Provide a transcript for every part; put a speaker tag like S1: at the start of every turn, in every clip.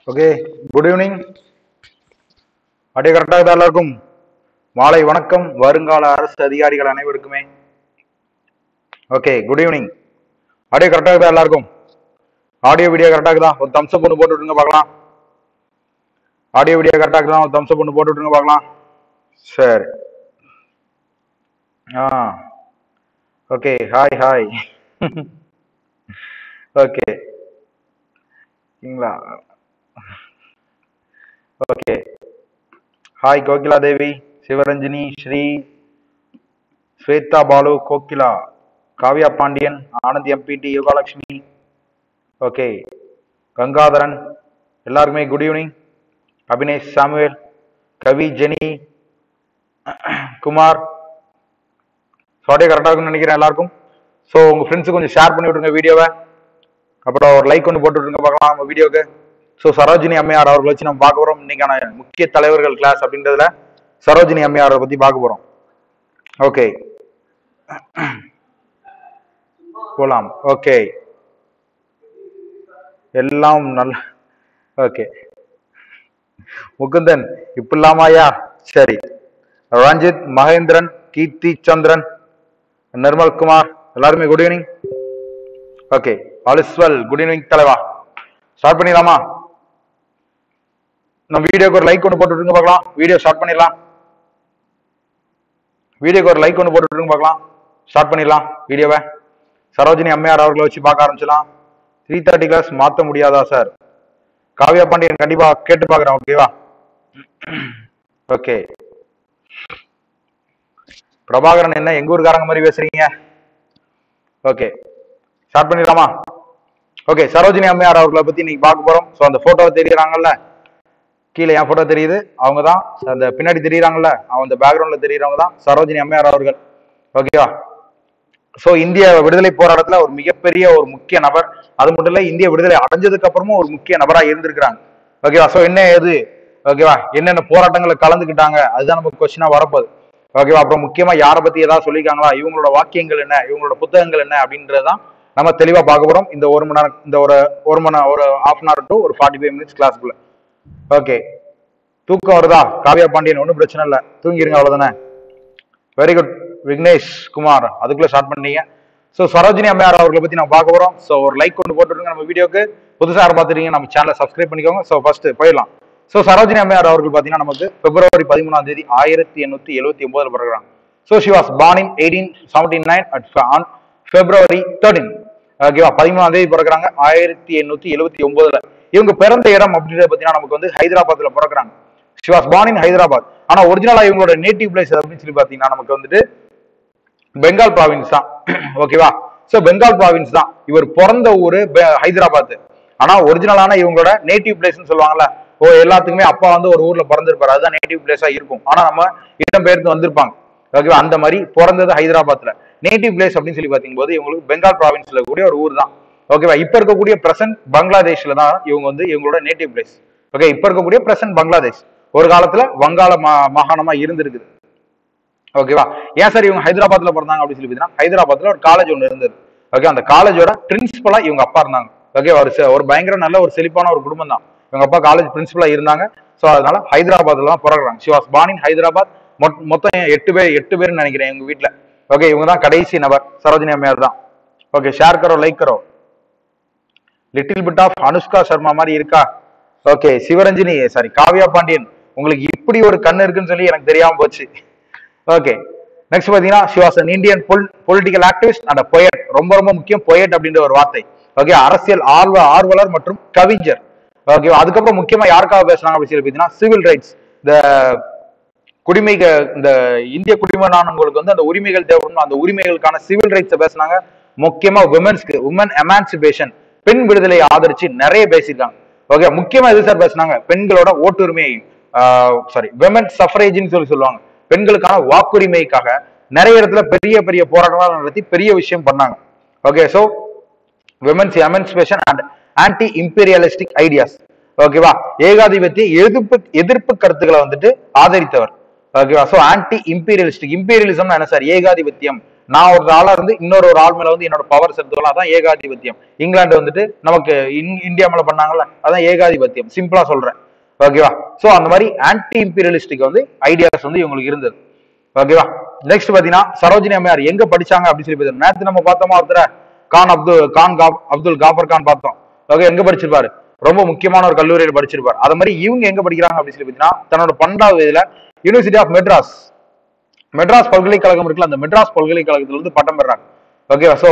S1: okay good evening அப்படியே கரெக்டாக தான் எல்லாருக்கும் மாலை வணக்கம் வருங்கால அரசு அதிகாரிகள் அனைவருக்குமே ஓகே குட் ஈவினிங் அப்படியே கரெக்டாக தான் எல்லாருக்கும் ஆடியோ வீடியோ கரெக்டாக தான் ஒரு தம்ஸ் அப் ஒன்று போட்டு விட்டுருங்க பார்க்கலாம் ஆடியோ வீடியோ கரெக்டாக தான் ஒரு தம்ஸ் அப் ஒன்று போட்டு விட்டுருங்க பார்க்கலாம் சரி ஆ ஓகே ஹாய் ஹாய் ஓகே சரிங்களா ஓகே ஹாய் கோகிலா தேவி சிவரஞ்சினி ஸ்ரீ ஸ்வேதா பாலு கோகிலா காவ்யா பாண்டியன் ஆனந்த் எம்பிடி யோகாலட்சுமி ஓகே கங்காதரன் எல்லாருக்குமே good evening Abinesh Samuel Kavi Jeni Kumar so கரெக்டாக இருக்கும்னு நினைக்கிறேன் எல்லாருக்கும் ஸோ உங்கள் ஃப்ரெண்ட்ஸுக்கு கொஞ்சம் ஷேர் பண்ணி விட்ருங்க வீடியோவை அப்புறம் ஒரு லைக் ஒன்று போட்டு விட்ருங்க பார்க்கலாம் நம்ம வீடியோக்கு ஸோ சரோஜினி அம்மையார் அவர்களை வச்சு நம்ம பார்க்க போகிறோம் இன்னைக்கான முக்கிய தலைவர்கள் கிளாஸ் அப்படின்றதுல சரோஜினி அம்மையாரை பற்றி பார்க்க போகிறோம் ஓகே போலாம் ஓகே எல்லாம் நல்ல ஓகே முகுந்தன் இப்படிலாமாயா சரி ரஞ்சித் மகேந்திரன் கீர்த்தி சந்திரன் நிர்மல் குமார் எல்லாருமே குட் ஈவினிங் ஓகே ஆலிஸ்வல் குட் ஈவினிங் தலைவா ஸ்டார்ட் பண்ணிடலாமா நம்ம வீடியோக்கு ஒரு லைக் ஒன்று போட்டு விட்டுருங்க பார்க்கலாம் வீடியோ ஸ்டார்ட் பண்ணிடலாம் வீடியோக்கு ஒரு லைக் ஒன்று போட்டு விட்டுருங்க பார்க்கலாம் ஸ்டார்ட் பண்ணிடலாம் வீடியோவை சரோஜினி அம்மையார் அவர்களை வச்சு பார்க்க ஆரம்பிச்சலாம் த்ரீ தேர்ட்டி கிளாஸ் மாற்ற முடியாதா சார் காவியா பாண்டியன் கண்டிப்பா கேட்டு பார்க்குறேன் ஓகேவா ஓகே பிரபாகரன் என்ன எங்க ஊருக்காரங்க மாதிரி பேசுறீங்க ஓகே ஸ்டார்ட் பண்ணிடலாமா ஓகே சரோஜினி அம்மையார் அவர்களை பத்தி இன்னைக்கு பார்க்க போறோம் ஸோ அந்த போட்டோ தெரியுறாங்கல்ல கீழே என் போட்டோ தெரியுது அவங்க தான் அந்த பின்னாடி தெரியுறாங்கல்ல அவங்க அந்த பேக்ரவுண்ட்ல தெரியுறவங்க தான் சரோஜினி அம்மையார் அவர்கள் ஓகேவா ஸோ இந்திய விடுதலை போராட்டத்துல ஒரு மிகப்பெரிய ஒரு முக்கிய நபர் அது மட்டும் இல்ல இந்திய விடுதலை அடைஞ்சதுக்கு அப்புறமும் ஒரு முக்கிய நபரா இருந்திருக்கிறாங்க ஓகேவா ஸோ என்ன ஏது ஓகேவா என்னென்ன போராட்டங்களை கலந்துக்கிட்டாங்க அதுதான் நமக்கு கொஸ்டினா வரப்போகுது ஓகேவா அப்புறம் முக்கியமா யாரை பத்தி ஏதாவது சொல்லியிருக்காங்களா இவங்களோட வாக்கியங்கள் என்ன இவங்களோட புத்தகங்கள் என்ன அப்படின்றதான் நம்ம தெளிவா பார்க்க போறோம் இந்த ஒரு மணி நேரம் இந்த ஒரு ஒரு மணி நேரம் ஒரு ஹாஃப் அன் ஹவர் டு ஒரு ஃபார்ட்டி ஃபைவ் மினிட்ஸ் கிளாஸ்க்குள்ள ஓகே தூக்கம் வருதா காவியா பாண்டியன் ஒன்றும் பிரச்சனை இல்லை தூங்கிருங்க அவ்வளவுதானே வெரி குட் விக்னேஷ் குமார் அதுக்குள்ள ஸ்டார்ட் பண்ணீங்க ஸோ சரோஜினி அம்மையார் அவர்களை பத்தி நம்ம பார்க்க போறோம் ஸோ ஒரு லைக் கொண்டு போட்டுருங்க நம்ம வீடியோக்கு புதுசாக யாரும் பார்த்துருக்கீங்க நம்ம சேனலை சப்ஸ்கிரைப் பண்ணிக்கோங்க ஸோ ஃபர்ஸ்ட் போயிடலாம் ஸோ சரோஜினி அம்மையார் அவர்கள் பார்த்தீங்கன்னா நமக்கு பிப்ரவரி பதிமூணாம் தேதி ஆயிரத்தி எண்ணூத்தி எழுபத்தி ஒன்பதுல பிறகுறாங்க so she was born in eighteen seventy nine at on February thirteen ஓகேவா பதிமூணாம் தேதி பிறகுறாங்க ஆயிரத்தி எண்ணூத்தி எழுபத்தி ஒன்பதுல இவங்க பிறந்த இடம் அப்படின்றத பார்த்தீங்கன்னா நமக்கு வந்து ஹைதராபாத்ல பிறக்குறாங்க she was born in Hyderabad ஆனா ஒரிஜினலா இவங்களோட நேட்டிவ் பிளேஸ் அப்படின்னு சொல்லி பாத்தீங்கன்னா நமக்கு வந்துட்டு பெங்கால் ப்ராவின்ஸ் தான் ஓகேவா சோ பெங்கால் ப்ராவின்ஸ் தான் இவர் பிறந்த ஊரு பெ- ஹைதராபாத் ஆனா ஒரிஜினலான இவங்களோட நேட்டிவ் பிளேஸ்னு சொல்லுவாங்கல்ல ஓ எல்லாத்துக்குமே அப்பா வந்து ஒரு ஊர்ல பிறந்திருப்பாரு அதுதான் நேட்டிவ் பிளேஸா இருக்கும் ஆனா நம்ம இடம் பெயர்ந்து வந்திருப்பாங்க ஓகேவா அந்த மாதிரி பிறந்தது ஹைதராபாத்ல நேட்டிவ் பிளேஸ் அப்படின்னு சொல்லி பாத்தீங்கும்போது இவங்களுக்கு பெங்கால் ப்ராவின்ஸ்ல கூடிய ஒரு ஊர் தான் ஓகேவா இப்ப இருக்கக்கூடிய பிரசன்ட் பங்களாதேஷ்ல தான் இவங்க வந்து இவங்களோட நேட்டிவ் பிளேஸ் ஓகே இப்ப இருக்கக்கூடிய பிரசன்ட் பங்களாதேஷ் ஒரு காலத்துல வங்காள மா- மாகாணமா இருந்திருக்குது ஓகேவா ஏன் சார் இவங்க ஹைதராபாத்ல பிறந்தாங்க அப்படின்னு சொல்லி பார்த்தீங்கன்னா ஹைதராபாத்ல ஒரு காலேஜ் ஒன்று இருந்தது ஓகே அந்த காலேஜோட பிரின்சிபலா இவங்க அப்பா இருந்தாங்க ஓகே ஒரு செ- ஒரு பயங்கர நல்ல ஒரு செழிப்பான ஒரு குடும்பம் தான் இவங்க அப்பா காலேஜ் பிரின்சிபலா இருந்தாங்க ஸோ அதனால ஹைதராபாத்ல தான் பிறகுறாங்க சிவாஸ் பானின் ஹைதராபாத் மொத்- மொத்தம் எட்டு பேர் எட்டு பேர்னு நினைக்கிறேன் எங்க வீட்ல ஓகே இவங்க தான் கடைசி நபர் சரோஜினி அம்மையார் தான் ஓகே ஷேர் கரோ லைக் கரோ little bit of Anushka Sharma மாதிரி இருக்கா ஓகே சிவரஞ்சினி சாரி காவ்யா பாண்டியன் உங்களுக்கு இப்படி ஒரு கண்ணு இருக்குன்னு சொல்லி எனக்கு தெரியாம போச்சு ஓகே நெக்ஸ்ட் பாத்தீங்கன்னா she was an Indian political activist and poet ரொம்ப ரொம்ப முக்கியம் பொயட் அப்படின்ற ஒரு வார்த்தை ஓகே அரசியல் ஆர்வ ஆர்வலர் மற்றும் கவிஞர் ஓகே அதுக்கப்புறம் முக்கியமா யாருக்காக பேசுனாங்க அப்படின்னு சொல்லி பார்த்தீங்கன்னா சிவில் ரைட்ஸ் இந்த குடிமைக இந்த இந்திய குடிமகனானவங்களுக்கு வந்து அந்த உரிமைகள் தேவைப்படும் அந்த உரிமைகளுக்கான சிவில் ரைட்ஸ் பேசுனாங்க முக்கியமா உமன்ஸ்க்கு உமன் எமான்சிபேஷன் பெண் விடுதலையை ஆதரிச்சு நிறைய பேசியிருக்காங்க ஓகே முக்கியமா எது சார் பேசுனாங்க பெண்களோட ஓட்டுரிமை சாரி விமன் சஃபரேஜ்னு சொல்லி சொல்லுவாங்க பெண்களுக்கான வாக்குரிமைக்காக நிறைய இடத்துல பெரிய பெரிய போராட்டங்கள் நடத்தி பெரிய விஷயம் பண்ணாங்க okay so women's emancipation and anti imperialistic ideas ஓகேவா ஏகாதிபத்திய எதிர்ப்பு எதிர்ப்பு கருத்துக்களை வந்துட்டு ஆதரித்தவர் ஓகேவா சோ ஆன்டி இம்பீரியலிஸ்டிக் இம்பீரியலிசம் என்ன சார் ஏகாதிபத்தியம் நான் ஒரு ஆளா இருந்து இன்னொரு ஒரு ஆள் மேல வந்து என்னோட பவர் செலுத்துவலாம் அதான் ஏகாதிபத்தியம் இங்கிலாந்து வந்துட்டு நமக்கு இன்- இந்தியா மேல பண்ணாங்கல்ல அதான் ஏகாதிபத்தியம் சிம்பிளா சொல்றேன் ஓகேவா சோ அந்த மாதிரி ஆன்டி இம்பீரியலிஸ்டிக் வந்து ஐடியாஸ் வந்து இவங்களுக்கு இருந்தது ஓகேவா நெக்ஸ்ட் பாத்தீங்கன்னா சரோஜினி அம்மையார் எங்க படிச்சாங்க அப்படின்னு சொல்லி பார்த்தோம் நேத்து நம்ம பார்த்தோமா ஒருத்தர கான் அப்துல் கான் காப் அப்துல் காபர் கான் பார்த்தோம் ஓகே எங்க படிச்சிருப்பாரு ரொம்ப முக்கியமான ஒரு கல்லூரியில் படிச்சிருப்பாரு அது மாதிரி இவங்க எங்க படிக்கிறாங்க அப்படின்னு சொல்லி பார்த்தீங்கன்னா தன்னோட பன்னெண்டாவது இதுல யூனிவர்சிட்டி ஆஃப் மெட்ராஸ் மெட்ராஸ் பல்கலைக்கழகம் இருக்குல்ல அந்த மெட்ராஸ் பல்கலைக்கழகத்துல இருந்து பட்டம் பெறாங்க ஓகேவா சோ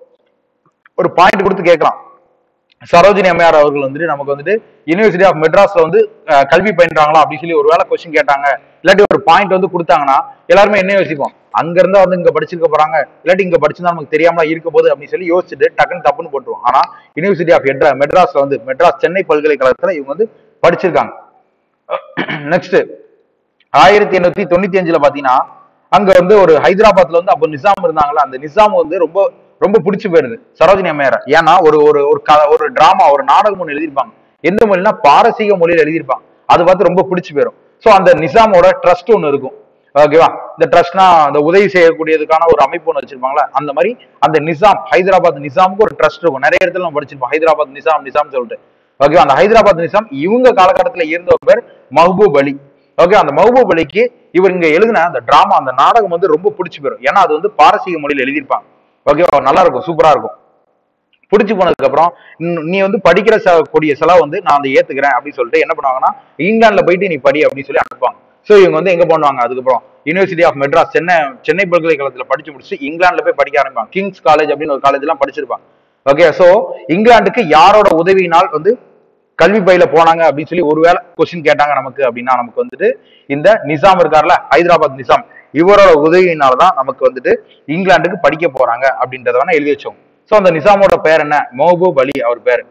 S1: ஒரு பாயிண்ட் கொடுத்து கேட்கலாம் சரோஜினி அம்மையார் அவர்கள் வந்துட்டு நமக்கு வந்துட்டு யூனிவர்சிட்டி ஆஃப் மெட்ராஸ்ல வந்து அஹ், கல்வி பயின்றாங்களா அப்படின்னு சொல்லி ஒரு வேளை கொஸ்டின் கேட்டாங்க இல்லாட்டி ஒரு பாயிண்ட் வந்து கொடுத்தாங்கன்னா எல்லாருமே என்ன யோசிப்போம் அங்க இருந்தா வந்து இங்க படிச்சிருக்க போறாங்க இல்லாட்டி இங்க படிச்சிருந்தா நமக்கு தெரியாமல இருக்க போகுது அப்படின்னு சொல்லி யோசிச்சுட்டு டக்குன்னு தப்புன்னு போட்டுருவோம் ஆனா யூனிவர்சிட்டி ஆஃப் மெட்ராஸ்ல வந்து மெட்ராஸ் சென்னை பல்கலைக்கழகத்துல இவங்க வந்து படிச்சிருக்காங்க நெக்ஸ்ட் ஆயிரத்தி எண்ணூத்தி தொண்ணூத்தி அஞ்சுல பாத்தீங்கன்னா அங்க வந்து ஒரு ஹைதராபாத்ல வந்து அப்போ நிசாம் இருந்தாங்கல்ல அந்த நிசாம் வந்து ரொம்ப ரொம்ப பிடிச்சு போயிருது சரோஜினி அம்மையார ஏன்னா ஒரு ஒரு ஒரு க- ஒரு டிராமா ஒரு நாடகம் ஒன்று எழுதியிருப்பாங்க எந்த மொழினா பாரசீக மொழியில எழுதியிருப்பாங்க அது பார்த்து ரொம்ப பிடிச்சு போயிடும் சோ அந்த நிசாமோட ட்ரஸ்ட் ஒன்று இருக்கும் ஓகேவா இந்த ட்ரஸ்ட்னா அந்த உதவி செய்யக்கூடியதுக்கான ஒரு அமைப்பு ஒன்று வச்சிருப்பாங்களா அந்த மாதிரி அந்த நிசாம் ஹைதராபாத் நிசாமுக்கு ஒரு ட்ரஸ்ட் இருக்கும் நிறைய இடத்துல நம்ம படிச்சிருப்போம் ஹைதராபாத் நிசாம் நிசாம் சொல்லிட்டு ஓகேவா அந்த ஹைதராபாத் நிசாம் இவங்க காலகட்டத்துல இருந்த ஒரு பேர் மஹபூப் அலி ஓகே அந்த மஹபூப் அலிக்கு இவர் இங்க எழுதின அந்த டிராமா அந்த நாடகம் வந்து ரொம்ப பிடிச்சு போயிடும் ஏன்னா அது வந்து பாரசீக மொழியில எழுதியிருப்பாங்க ஓகேவா நல்லா இருக்கும் சூப்பரா இருக்கும் பிடிச்சு போனதுக்கு அப்புறம் இன்னும் நீ வந்து படிக்கிற செ- கூடிய செலவு வந்து நான் அதை ஏத்துக்கிறேன் அப்படின்னு சொல்லிட்டு என்ன பண்ணுவாங்கன்னா இங்கிலாந்துல போயிட்டு நீ படி அப்படின்னு சொல்லி அனுப்புவாங்க சோ இவங்க வந்து எங்க பண்ணுவாங்க அதுக்கப்புறம் யூனிவர்சிட்டி ஆஃப் மெட்ராஸ் சென்னை சென்னை பல்கலைக்கழகத்துல படிச்சு முடிச்சு இங்கிலாந்துல போய் படிக்க ஆரம்பிப்பாங்க கிங்ஸ் காலேஜ் அப்படின்னு ஒரு காலேஜ் எல்லாம் படிச்சிருப்பாங்க ஓகே சோ இங்கிலாந்துக்கு யாரோட உதவியினால் வந்து கல்வி பயில போனாங்க அப்படின்னு சொல்லி ஒருவேளை கொஸ்டின் கேட்டாங்க நமக்கு அப்படின்னா நமக்கு வந்துட்டு இந்த நிசாம் இருக்கார்ல ஹைதராபாத் நிசாம் இவரோட உதவியினால தான் நமக்கு வந்துட்டு இங்கிலாந்துக்கு படிக்க போறாங்க அப்படின்றத வேணா எழுதி வச்சோம் சோ அந்த நிசாமோட பேர் என்ன மஹபூப் அலி அவர் பேர்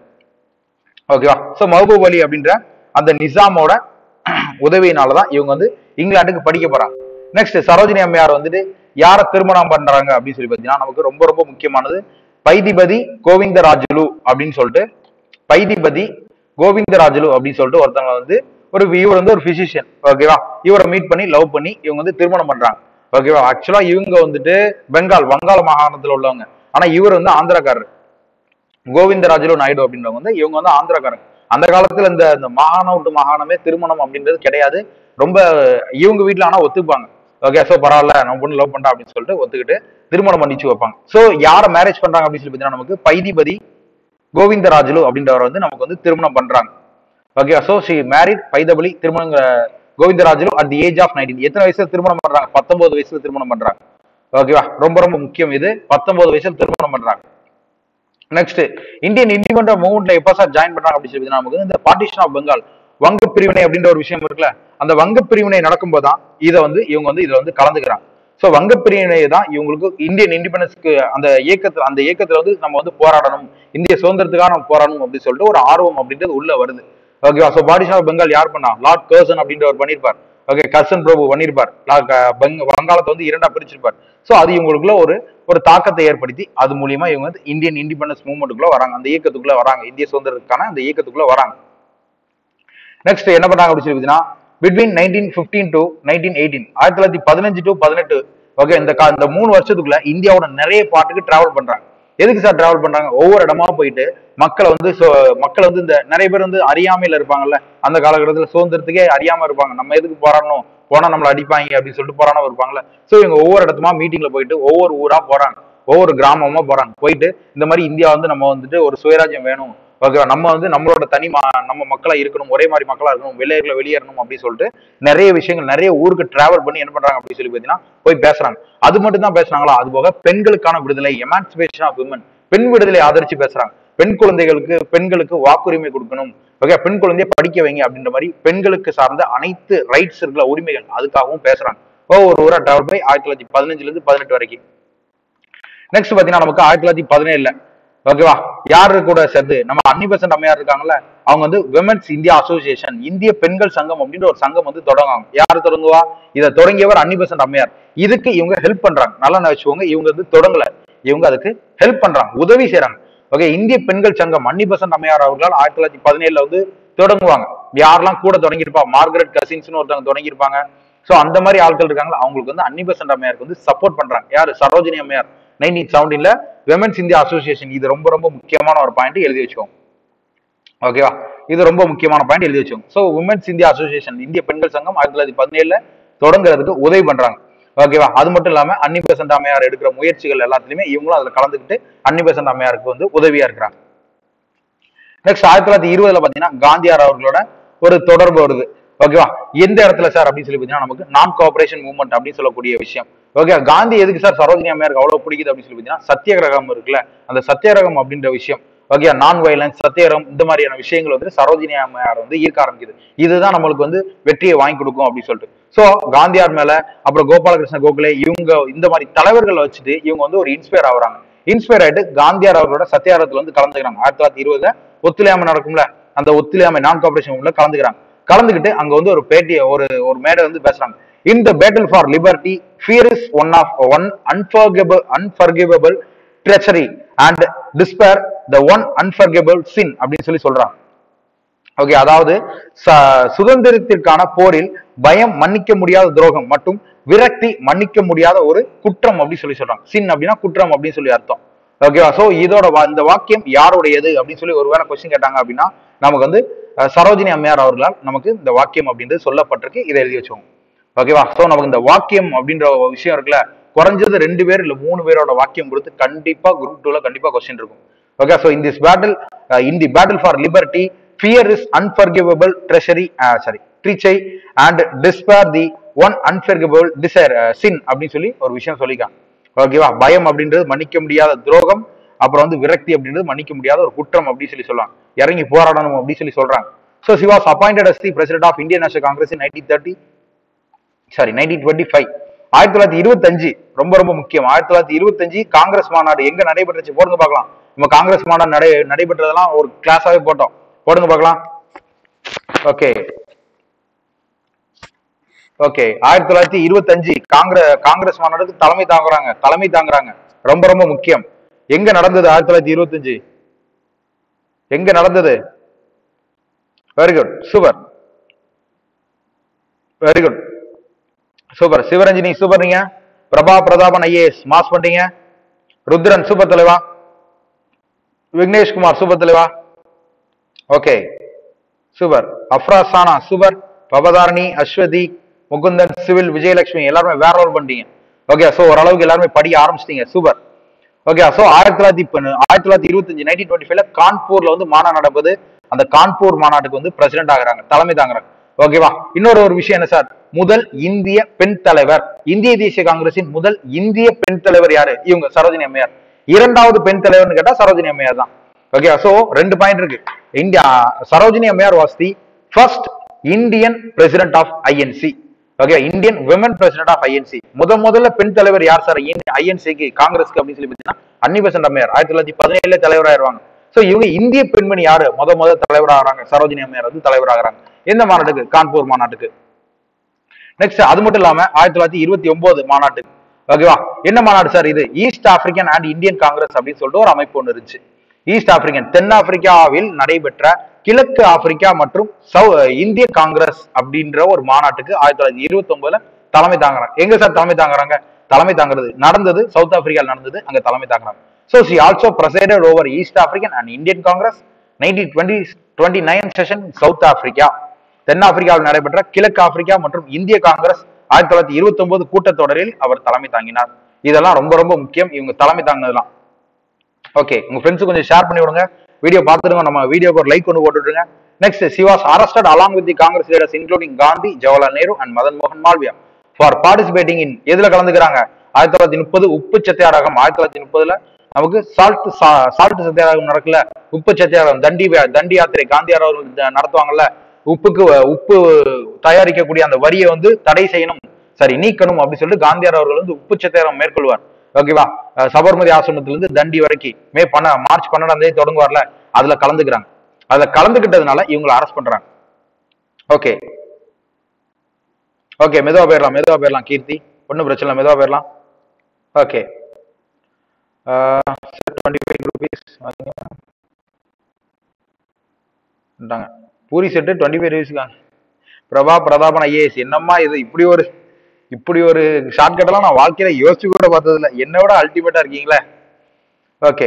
S1: ஓகேவா சோ மஹபூப் அலி அப்படின்ற அந்த நிசாமோட உதவியினால தான் இவங்க வந்து இங்கிலாந்துக்கு படிக்க போறாங்க நெக்ஸ்ட் சரோஜினி அம்மையார் வந்துட்டு யார திருமணம் பண்றாங்க அப்படின்னு சொல்லி பார்த்தீங்கன்னா நமக்கு ரொம்ப ரொம்ப முக்கியமானது பைதிபதி கோவிந்தராஜுலு அப்படின்னு சொல்லிட்டு பைதிபதி கோவிந்தராஜுலு அப்படின்னு சொல்லிட்டு ஒருத்தவங்க வந்து ஒரு இவர் வந்து ஒரு பிசிஷியன் ஓகேவா இவரை மீட் பண்ணி லவ் பண்ணி இவங்க வந்து திருமணம் பண்றாங்க ஓகேவா ஆக்சுவலா இவங்க வந்துட்டு பெங்கால் வங்காள மாகாணத்துல உள்ளவங்க ஆனா இவர் வந்து ஆந்திராக்காரர் கோவிந்தராஜுலு நாயுடு அப்படின்றவங்க வந்து இவங்க வந்து ஆந்திராக்காரங்க அந்த காலத்துல இந்த இந்த மாகாணம் விட்டு மாகாணமே திருமணம் அப்படின்றது கிடையாது ரொம்ப இவங்க வீட்ல ஆனா ஒத்துப்பாங்க ஓகே சோ பரவாயில்ல நம்ம பொண்ணு லவ் பண்றா அப்படின்னு சொல்லிட்டு ஒத்துக்கிட்டு திருமணம் பண்ணிச்சு வைப்பாங்க சோ யார மேரேஜ் பண்றாங்க அப்படின்னு சொல்லி பார்த்தீங்கன்னா நமக்கு பைதிபதி கோவிந்தராஜுலு அப்படின்றவர் வந்து நமக்கு வந்து திருமணம் பண்றாங்க okay so she married Paidipati திருமணம் Govindarajulu at the age of nineteen எத்தனை வயசுல திருமணம் பண்றாங்க பத்தொன்பது வயசுல திருமணம் பண்றாங்க ஓகேவா ரொம்ப ரொம்ப முக்கியம் இது பத்தொன்பது வயசுல திருமணம் பண்றாங்க நெக்ஸ்ட் இந்தியன் இண்டிபெண்டன்ட் மூவ்மெண்ட்ல எப்ப சார் ஜாயின் பண்றாங்க அப்படின்னு சொல்லி நமக்கு வந்து இந்த பார்ட்டிஷன் ஆஃப் பெங்கால் வங்க பிரிவினை அப்படின்ற ஒரு விஷயம் இருக்குல்ல அந்த வங்க பிரிவினை நடக்கும்போது தான் இதை வந்து இவங்க வந்து இதுல வந்து கலந்துக்கிறாங்க சோ வங்க பிரிவினை தான் இவங்களுக்கு இந்தியன் இண்டிபெண்டன்ஸ்க்கு அந்த இயக்கத்துல அந்த இயக்கத்துல வந்து நம்ம வந்து போராடணும் இந்திய சுதந்திரத்துக்காக நம்ம போராடணும் அப்படின்னு சொல்லிட்டு ஒரு ஆர்வம் அப்படின்றது உள்ள வருது ஓகேவா சோ பார்ட்டிஷன் ஆஃப் பெங்கால் யார் பண்ணா லார்ட் கர்சன் அப்படின்றவர் பண்ணியிருப்பார் ஓகே கர்சன் பிரபு பண்ணியிருப்பார் லா- க- பெங்க- வங்காளத்தை வந்து இரண்டா பிரிச்சிருப்பார் சோ அது இவங்களுக்குள்ள ஒரு ஒரு தாக்கத்தை ஏற்படுத்தி அது மூலியமா இவங்க வந்து இந்தியன் இண்டிபெண்டன்ஸ் மூவ்மெண்ட்டுக்குள்ள வராங்க அந்த இயக்கத்துக்குள்ள வராங்க இந்திய சுதந்திரத்துக்கான அந்த இயக்கத்துக்குள்ள வராங்க நெக்ஸ்ட் என்ன பண்ணாங்க அப்படின்னு சொல்லி பார்த்தீங்கன்னா between nineteen fifteen to nineteen eighteen ஆயிரத்தி தொள்ளாயிரத்தி பதினஞ்சு டு பதினெட்டு ஓகே இந்த கா- இந்த மூணு வருஷத்துக்குள்ள இந்தியாவோட நிறைய பாட்டுக்கு டிராவல் பண்றாங்க எதுக்கு சார் டிராவல் பண்றாங்க ஒவ்வொரு இடமா போயிட்டு மக்களை வந்து so- மக்களை வந்து இந்த நிறைய பேர் வந்து அறியாமையில இருப்பாங்கல்ல அந்த காலகட்டத்துல சுதந்திரத்துக்கே அறியாம இருப்பாங்க நம்ம எதுக்கு போராடணும் போனா நம்மள அடிப்பாங்க அப்படின்னு சொல்லிட்டு போராடாம இருப்பாங்கல்ல சோ இவங்க ஒவ்வொரு இடத்துமா மீட்டிங்ல போயிட்டு ஒவ்வொரு ஊரா போறாங்க ஒவ்வொரு கிராமமா போறாங்க போயிட்டு இந்த மாதிரி இந்தியா வந்து நம்ம வந்துட்டு ஒரு சுயராஜ்யம் வேணும் ஓகேவா நம்ம வந்து நம்மளோட தனி மா- நம்ம மக்களா இருக்கணும் ஒரே மாதிரி மக்களா இருக்கணும் வெளியேறல வெளியேறணும் அப்படின்னு சொல்லிட்டு நிறைய விஷயங்கள் நிறைய ஊருக்கு டிராவல் பண்ணி என்ன பண்றாங்க அப்படின்னு சொல்லி பார்த்தீங்கன்னா போய் பேசுறாங்க அது மட்டும் தான் பேசுனாங்களா அது போக பெண்களுக்கான விடுதலை எமான்சிபேஷன் ஆஃப் விமன் பெண் விடுதலை ஆதரிச்சு பேசுறாங்க பெண் குழந்தைகளுக்கு பெண்களுக்கு வாக்குரிமை கொடுக்கணும் ஓகே பெண் குழந்தைய படிக்க வைங்க அப்படின்ற மாதிரி பெண்களுக்கு சார்ந்த அனைத்து ரைட்ஸ் இருக்கிற உரிமைகள் அதுக்காகவும் பேசுறாங்க ஒவ்வொரு ஊரா டிராவல் போய் ஆயிரத்தி தொள்ளாயிரத்தி பதினஞ்சுல இருந்து பதினெட்டு வரைக்கும் நெக்ஸ்ட் பாத்தீங்கன்னா நமக்கு ஆயிரத்தி தொள்ளாயிரத்தி பதினேழுல ஓகேவா யாரு கூட சேர்ந்து நம்ம அன்னி பெசன்ட் அம்மையார் இருக்காங்கல்ல அவங்க வந்து விமென்ஸ் இந்தியா அசோசியேஷன் இந்திய பெண்கள் சங்கம் அப்படின்ற ஒரு சங்கம் வந்து தொடங்குவாங்க யாரு தொடங்குவா இதை தொடங்கியவர் அன்னி பெசன்ட் அம்மையார் இதுக்கு இவங்க ஹெல்ப் பண்றாங்க நல்லா நினைச்சுக்கோங்க இவங்க வந்து தொடங்கல இவங்க அதுக்கு ஹெல்ப் பண்றாங்க உதவி செய்றாங்க ஓகே இந்திய பெண்கள் சங்கம் அன்னி பெசன்ட் அம்மையார் அவர்களால் ஆயிரத்தி தொள்ளாயிரத்தி பதினேழுல வந்து தொடங்குவாங்க யாரெல்லாம் கூட தொடங்கியிருப்பா மார்கரெட் கசின்ஸ்னு ஒருத்தவங்க தொடங்கியிருப்பாங்க சோ அந்த மாதிரி ஆட்கள் இருக்காங்களா அவங்களுக்கு வந்து அன்னி பெசன்ட் அம்மையாருக்கு வந்து சப்போர்ட் பண்றாங்க யாரு சரோஜினி அம்மையார் நைன்டீன் செவன்டீன்ல விமன்ஸ் இந்தியா அசோசியேஷன் இது ரொம்ப ரொம்ப முக்கியமான ஒரு பாயிண்ட் எழுதி வச்சுக்கோங்க ஓகேவா இது ரொம்ப முக்கியமான பாயிண்ட் எழுதி வச்சோம் ஸோ உமன்ஸ் இந்தியா அசோசியேஷன் இந்திய பெண்கள் சங்கம் ஆயிரத்தி தொள்ளாயிரத்தி பதினேழுல தொடங்குறதுக்கு உதவி பண்றாங்க ஓகேவா அது மட்டும் இல்லாம அன்னி பெசன்ட் அம்மையார் எடுக்கிற முயற்சிகள் எல்லாத்துலயுமே இவங்களும் அதுல கலந்துக்கிட்டு அன்னி பெசன்ட் அம்மையாருக்கு வந்து உதவியா இருக்கிறாங்க நெக்ஸ்ட் ஆயிரத்தி தொள்ளாயிரத்தி இருபதுல பாத்தீங்கன்னா காந்தியார் அவர்களோட ஒரு தொடர்பு வருது ஓகேவா எந்த இடத்துல சார் அப்படின்னு சொல்லி பாத்தீங்கன்னா நமக்கு நான் கோஆபரேஷன் மூவ்மெண்ட் அப்படின்னு சொல்லக்கூடிய விஷயம் ஓகே காந்தி எதுக்கு சார் சரோஜினி அம்மையாருக்கு அவ்வளவு பிடிக்குது அப்படின்னு சொல்லி பாத்தீங்கன்னா சத்தியகிரகம் இருக்குல்ல அந்த சத்தியகிரகம் அப்படின்ற விஷயம் ஓகே நான் வயலன்ஸ் சத்தியகிரகம் இந்த மாதிரியான விஷயங்கள் வந்து சரோஜினி அம்மையார் வந்து ஈர்க்க ஆரம்பிக்குது இதுதான் நம்மளுக்கு வந்து வெற்றியை வாங்கி கொடுக்கும் அப்படின்னு சொல்லிட்டு சோ காந்தியார் மேல அப்புறம் கோபாலகிருஷ்ண கோகலே இவங்க இந்த மாதிரி தலைவர்களை வச்சுட்டு இவங்க வந்து ஒரு இன்ஸ்பயர் ஆகுறாங்க இன்ஸ்பயர் ஆயிட்டு காந்தியார் அவர்களோட சத்தியாகிரகத்துல வந்து கலந்துக்கிறாங்க ஆயிரத்தி தொள்ளாயிரத்தி இருபதுல ஒத்துழையாமை நடக்கும்ல அந்த ஒத்துழையாமை நான் கார்பரேஷன் உள்ள கலந்துக்கிறாங்க கலந்துக்கிட்டு அங்க வந்து ஒரு பேட்டிய ஒரு ஒரு மேடை வந்து பேசுறாங்க இந்த battle for liberty fear is one of one unforgivable unforgivable treachery and despair the one unforgivable sin அப்படின்னு சொல்லி சொல்றாங்க ஓகே அதாவது ச- சுதந்திரத்திற்கான போரில் பயம் மன்னிக்க முடியாத துரோகம் மற்றும் விரக்தி மன்னிக்க முடியாத ஒரு குற்றம் அப்படின்னு சொல்லி சொல்றாங்க சின் அப்படின்னா குற்றம் அப்படின்னு சொல்லி அர்த்தம் ஓகேவா சோ இதோட வா- இந்த வாக்கியம் யாருடையது அப்படின்னு சொல்லி ஒருவேளை கொஸ்டின் கேட்டாங்க அப்படின்னா நமக்கு வந்து அஹ், சரோஜினி அம்மையார் அவர்களால் நமக்கு இந்த வாக்கியம் அப்படின்றது சொல்லப்பட்டிருக்கு இதை எழுதி வச்சுக்கோங்க ஓகேவா சோ நமக்கு இந்த வாக்கியம் அப்படின்ற ஒரு விஷயம் இருக்குல்ல குறைஞ்சது ரெண்டு பேர் இல்ல மூணு பேரோட வாக்கியம் கொடுத்து கண்டிப்பா குரூப் டூல கண்டிப்பா கொஸ்டின் இருக்கும் okay so in this battle in the battle for liberty fear is unforgivable treachery sorry treachery and despair the one unforgivable desire sin அப்படின்னு சொல்லி ஒரு விஷயம் சொல்லிக்காங்க ஓகேவா பயம் அப்படின்றது மன்னிக்க முடியாத துரோகம் அப்புறம் வந்து விரக்தி அப்படின்றது மன்னிக்க முடியாத ஒரு குற்றம் அப்படின்னு சொல்லி சொல்லுவாங்க இறங்கி போராடணும் அப்படின்னு சொல்லி சொல்றாங்க so she was appointed as the president of Indian National Congress nineteen thirty sorry nineteen twenty five ஆயிரத்தி தொள்ளாயிரத்தி இருபத்தஞ்சு ரொம்ப ரொம்ப முக்கியம் ஆயிரத்தி தொள்ளாயிரத்தி இருபத்தஞ்சு காங்கிரஸ் மாநாடு எங்க நடைபெற்றுச்சு போடுங்க பார்க்கலாம் நம்ம காங்கிரஸ் மாநாடு நடை நடைபெற்றதெல்லாம் ஒரு கிளாஸாவே போட்டோம் போடுங்க பார்க்கலாம் ஓகே ஓகே ஆயிரத்தி தொள்ளாயிரத்தி இருபத்தஞ்சு காங்கிரஸ் காங்கிரஸ் மாநாடுக்கு தலைமை தாங்குறாங்க தலைமை தாங்குறாங்க ரொம்ப ரொம்ப முக்கியம் எங்க நடந்தது ஆயிரத்தி தொள்ளாயிரத்தி இருபத்தஞ்சு எங்க நடந்தது very good super very good super Sivaranjini super நீங்க பிரபா பிரதாபன் ஐஏஎஸ் மாஸ் பண்ணிட்டீங்க ருத்ரன் சூப்பர் தலைவா விக்னேஷ் குமார் சூப்பர் தலைவா okay super Afrasana super Bhavatharani Aswathi Mukundan civil Vijayalakshmi எல்லாருமே வேற ரோல் பண்ணிட்டீங்க ஓகே சோ ஓரளவுக்கு எல்லாருமே படிக்க ஆரம்பிச்சிட்டீங்க சூப்பர் ஓகே சோ ஆயிரத்தி தொள்ளாயிரத்தி இப்ப ஆயிரத்தி தொள்ளாயிரத்தி இருபத்தஞ்சு நைன்டீன் டுவெண்ட்டி ஃபைவ்ல கான்பூர்ல வந்து மாநாடு நடக்குது அந்த கான்பூர் மாநாட்டுக்கு வந்து பிரசிடென்ட் ஆகுறாங்க தலைமை தாங்குறாங்க ஓகேவா இன்னொரு ஒரு விஷயம் என்ன சார் முதல் இந்திய பெண் தலைவர் இந்திய தேசிய காங்கிரசின் முதல் இந்திய பெண் தலைவர் யாரு இவங்க சரோஜினி அம்மையார் இரண்டாவது பெண் தலைவர்னு கேட்டா சரோஜினி அம்மையார் தான் ஓகே சோ ரெண்டு பாயிண்ட் இருக்கு இந்தியா சரோஜினி அம்மையார் was the first Indian president of INC okay Indian women president of INC முத முதல்ல பெண் தலைவர் யார் சார் ஐஎன்சிக்கு காங்கிரஸ்க்கு அப்படின்னு சொல்லி பார்த்தீங்கன்னா அன்னி பெசன்ட் அம்மையார் ஆயிரத்தி தொள்ளாயிரத்தி பதினேழுல தலைவராயிருவாங்க சோ இவங்க இந்திய பெண்மணி யாரு முத முத தலைவராகிறாங்க சரோஜினி அம்மையார் வந்து தலைவராகிறாங்க எந்த மாநாட்டுக்கு கான்பூர் மாநாட்டுக்கு நெக்ஸ்ட் அது மட்டும் இல்லாம ஆயிரத்தி தொள்ளாயிரத்தி இருபத்தி ஒன்பது மாநாட்டு ஓகேவா என்ன மாநாடு சார் இது east African and Indian Congress அப்படின்னு சொல்லிட்டு ஒரு அமைப்பு ஒன்று இருந்துச்சு ஈஸ்ட் ஆப்பிரிக்கன் தென் ஆப்பிரிக்காவில் நடைபெற்ற கிழக்கு ஆப்பிரிக்கா மற்றும் சௌ இந்திய காங்கிரஸ் அப்படின்ற ஒரு மாநாட்டுக்கு ஆயிரத்தி தொள்ளாயிரத்தி இருபத்தி ஒன்பதுல தலைமை தாங்குறாங்க எங்க சார் தலைமை தாங்குறாங்க தலைமை தாங்குறது நடந்தது சவுத் ஆப்பிரிக்காவில் நடந்தது அங்க தலைமை தாங்குறாங்க so she also presided over east African and Indian Congress nineteen twenty twenty nine session south Africa தென்னாப்பிரிக்காவில் நடைபெற்ற கிழக்கு ஆப்பிரிக்கா மற்றும் இந்திய காங்கிரஸ் ஆயிரத்தி தொள்ளாயிரத்தி இருபத்தி ஒன்பது கூட்டத்தொடரில் அவர் தலைமை தாங்கினார் இதெல்லாம் ரொம்ப ரொம்ப முக்கியம் இவங்க தலைமை தாங்கினதுலாம் ஓகே உங்க ஃப்ரெண்ட்ஸ் கொஞ்சம் ஷேர் பண்ணி விடுங்க வீடியோ பார்த்துருங்க நம்ம வீடியோக்கு ஒரு லைக் கொண்டு போட்டுடுங்க next she was arrested along with the Congress leaders including Gandhi Jawaharlal Nehru and Madan மோகன் மால்வியா ஃபார் பார்ட்டிசிபேட்டிங் இன் எதுல கலந்துக்கிறாங்க ஆயிரத்தி தொள்ளாயிரத்தி முப்பது உப்பு சத்தியாகிரகம் ஆயிரத்தி தொள்ளாயிரத்தி முப்பதுல நமக்கு சால்ட் சால்ட் சத்தியாகிரகம் நடக்கல உப்பு சத்தியாகிரகம் தண்டி வே- தண்டி யாத்திரை காந்தியார் அவர்கள் த- நடத்துவாங்கல்ல உப்புக்கு வ- உப்பு தயாரிக்கக்கூடிய அந்த வரியை வந்து தடை செய்யணும் சரி நீக்கணும் அப்படின்னு சொல்லிட்டு காந்தியார் அவர்கள் வந்து உப்பு சத்தியாகிரகம் மேற்கொள்வார் ஓகேவா அஹ் சபர்மதி ஆசிரமத்துல இருந்து தண்டி வரைக்கும் மே பண்ண மார்ச் பன்னெண்டாம் தேதி தொடங்குவார்ல அதுல கலந்துக்கிறாங்க அதுல கலந்துக்கிட்டதுனால இவங்களை அரெஸ்ட் பண்றாங்க ஓகே ஓகே மெதுவா போயிடலாம் மெதுவா போயிடலாம் கீர்த்தி ஒன்றும் பிரச்சனை இல்லை மெதுவா போயிடலாம் okay twenty five rupees puri set twenty five ருபீஸ்க்காங்க பிரபா பிரதாபன் ஐஏஎஸ் என்னம்மா இது இப்படி ஒரு இப்படி ஒரு ஷார்ட்கட் எல்லாம் நான் வாழ்க்கையில யோசிச்சு கூட பார்த்தது இல்ல என்னை விட அல்டிமேட்டா இருக்கீங்களே ஓகே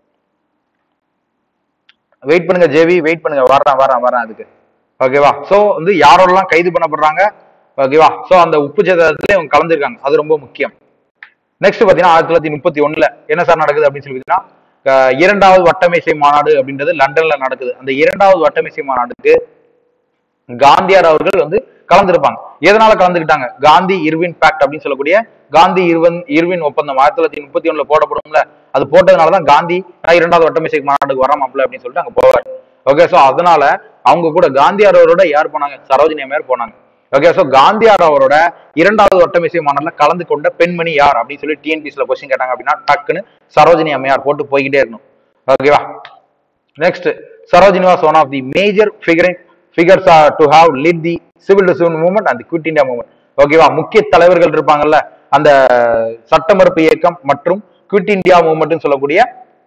S1: வெயிட் பண்ணுங்க ஜேவி வெயிட் பண்ணுங்க வரேன் வரேன் வரேன் அதுக்கு ஓகேவா சோ வந்து யாரோடலாம் கைது பண்ணப்படுறாங்க ஓகேவா சோ அந்த உப்பு சேதத்துல இவங்க கலந்துருக்காங்க அது ரொம்ப முக்கியம் நெக்ஸ்ட் பாத்தீங்கன்னா ஆயிரத்தி தொள்ளாயிரத்தி முப்பத்தி ஒண்ணுல என்ன சார் நடக்குது அப்படின்னு சொல்லி பார்த்தீங்கன்னா அஹ் இரண்டாவது வட்டமேசை மாநாடு அப்படின்றது லண்டன்ல நடக்குது அந்த இரண்டாவது வட்டமேசை மாநாடுக்கு காந்தியார் அவர்கள் வந்து கலந்துருப்பாங்க எதனால கலந்துக்கிட்டாங்க காந்தி இர்வின் பேக்ட் அப்படின்னு சொல்லக்கூடிய காந்தி இர்வன் இர்வின் ஒப்பந்தம் ஆயிரத்தி தொள்ளாயிரத்தி முப்பத்தி ஒண்ணுல போடப்படும்ல அது போட்டதுனாலதான் காந்தி நான் இரண்டாவது வட்டமேசை மாநாடுக்கு வராமாப்ல அப்படின்னு சொல்லிட்டு அங்க போவார் ஓகே சோ அதனால அவங்க கூட காந்தியார் அவரோட யார் போனாங்க சரோஜினி அம்மையார் போனாங்க ஓகே சோ காந்தியார் அவரோட இரண்டாவது வட்டமேசை மாநாடுல கலந்து கொண்ட பெண்மணி யார் அப்படின்னு சொல்லி டிஎன்பிசில கொஸ்டின் கேட்டாங்க அப்படின்னா டக்குன்னு சரோஜினி அம்மையார் போட்டு போய்கிட்டே இருக்கணும் ஓகேவா next Sarojini was one of the major figuring figures to have lead the civil disobedience movement and quit India movement ஓகேவா முக்கிய தலைவர்கள் இருப்பாங்கல்ல அந்த சட்ட மறுப்பு இயக்கம் மற்றும் குவிட் இந்தியா மூவ்மெண்ட்னு சொல்லக்கூடிய